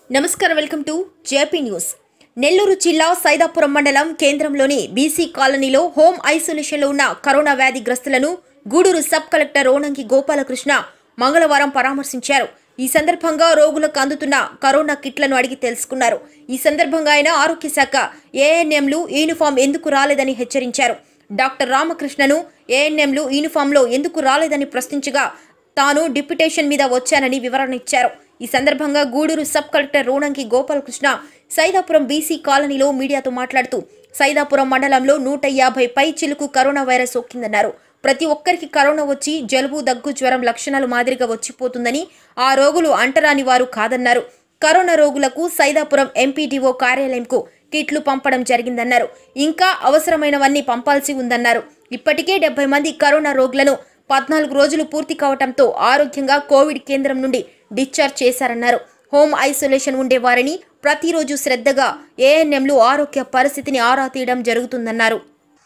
నమస్కారం welcome to JP news Nellore జిల్లా సైదాపురం మండలం కేంద్రంలోని బీసీ కాలనీలో హోమ్ ఐసోలేషన్లో ఉన్న కరోనా వ్యాధిగ్రస్తులను గూడూరు సబ్ కలెక్టర్ రోనంకి గోపాలకృష్ణ మంగళవారం పరామర్శించారు ఈ సందర్భంగా రోగులకు అందుతున్న కరోనా కిట్లను అడిగి తెలుసుకున్నారు ఈ సందర్భంగా ఆయన ఆరోగ్య శాఖ ఏఎన్ఎంలు యూనిఫామ్ ఎందుకు రాలేదని హెచ్చరించారు డాక్టర్ రామకృష్ణను ఏఎన్ఎంలు యూనిఫామ్లో ఎందుకు రాలేదని ప్రశ్నించగా తాను డిప్యుటేషన్ మీద వచ్చానని వివరణ ఇచ్చారు ఈ సందర్భంగా Gudur sub collector Ronanki Gopalakrishna Saidapuram BC కాలనీలో మీడియాతో మాట్లాడుతూ సైదాపురం మండలంలో నూట యాభై పై చిలుకు కరోనా వైరస్ సోకిందన్నారు ప్రతి ఒక్కరికి కరోనా వచ్చి జలుబు దగ్గు జ్వరం లక్షణాలు మాదిరిగా వచ్చిపోతుందని ఆ రోగులు అంటరాని వారు కాదన్నారు కరోనా రోగులకు సైదాపురం ఎంపీడీఓ కార్యాలయంకు కిట్లు పంపడం జరిగిందన్నారు ఇంకా అవసరమైనవన్నీ పంపాల్సి ఉందన్నారు ఇప్పటికే డెబ్బై మంది కరోనా రోగులను పద్నాలుగు రోజులు పూర్తి కావడంతో ఆరోగ్యంగా కోవిడ్ కేంద్రం నుండి డిశ్చార్జ్ చేశారన్నారు హోమ్ ఐసోలేషన్ ఉండే వారిని ప్రతిరోజు శ్రద్ధగా ఏఎన్ఎంలు ఆరోగ్య పరిస్థితిని ఆరా తీయడం జరుగుతుందన్నారు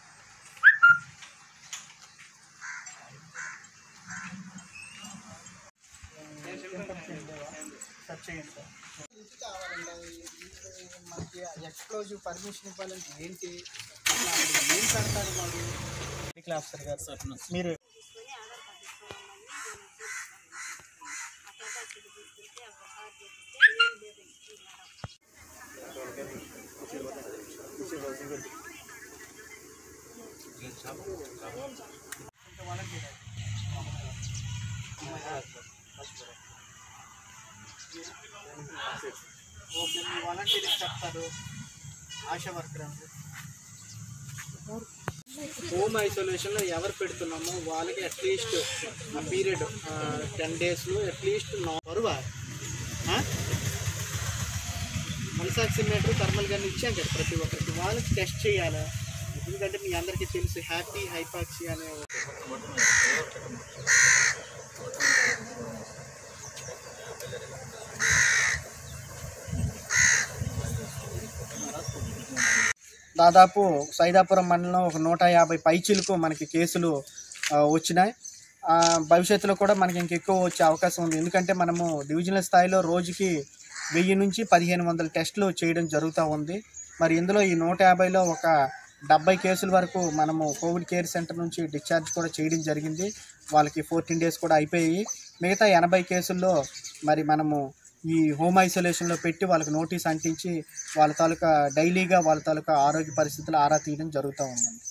మనకి ఎక్స్ప్లోజివ్ పర్మిషన్ ఇవ్వాలంటే ఏంటి అసలు అక్కడ ఏం పెడతారు వాడు మెడికల్ ఆఫీసర్ గారు సార్ మీరు ఓకే మీ వాలంటీర్కి చెప్తారు ఆశా వర్కర్ అండి హోమ్ ఐసోలేషన్లో ఎవరు పెడుతున్నామో వాళ్ళకి అట్లీస్ట్ ఆ పీరియడ్ టెన్ డేస్లో అట్లీస్ట్ బరువా మల్సాక్సిమేటర్ థర్మల్ గన్ ఇచ్చాం కదా ప్రతి ఒక్కరికి వాళ్ళకి టెస్ట్ చేయాలి ఎందుకంటే మీ అందరికీ తెలుసు హ్యాపీ హైపాక్సీ అనే దాదాపు సైదాపురం మండలంలో ఒక నూట యాభై పైచీలకు మనకి కేసులు ఆ, వచ్చినాయి ఆ, భవిష్యత్తులో కూడా మనకి ఇంకెక్కువ వచ్చే అవకాశం ఉంది ఎందుకంటే మనము డివిజనల్ స్థాయిలో రోజుకి వెయ్యి నుంచి పదిహేను వందల టెస్టులు చేయడం జరుగుతూ ఉంది మరి ఇందులో ఈ నూట యాభైలో ఒక డెబ్బై కేసుల వరకు మనము కోవిడ్ కేర్ సెంటర్ నుంచి డిశ్చార్జ్ కూడా చేయడం జరిగింది వాళ్ళకి ఫోర్టీన్ డేస్ కూడా అయిపోయాయి మిగతా ఎనభై కేసుల్లో మరి మనము ఈ హోమ్ ఐసోలేషన్లో పెట్టి వాళ్ళకి నోటీస్ అంటించి వాళ్ళ తాలూకా డైలీగా వాళ్ళ తాలూకా ఆరోగ్య పరిస్థితులు ఆరా తీయడం జరుగుతూ ఉందండి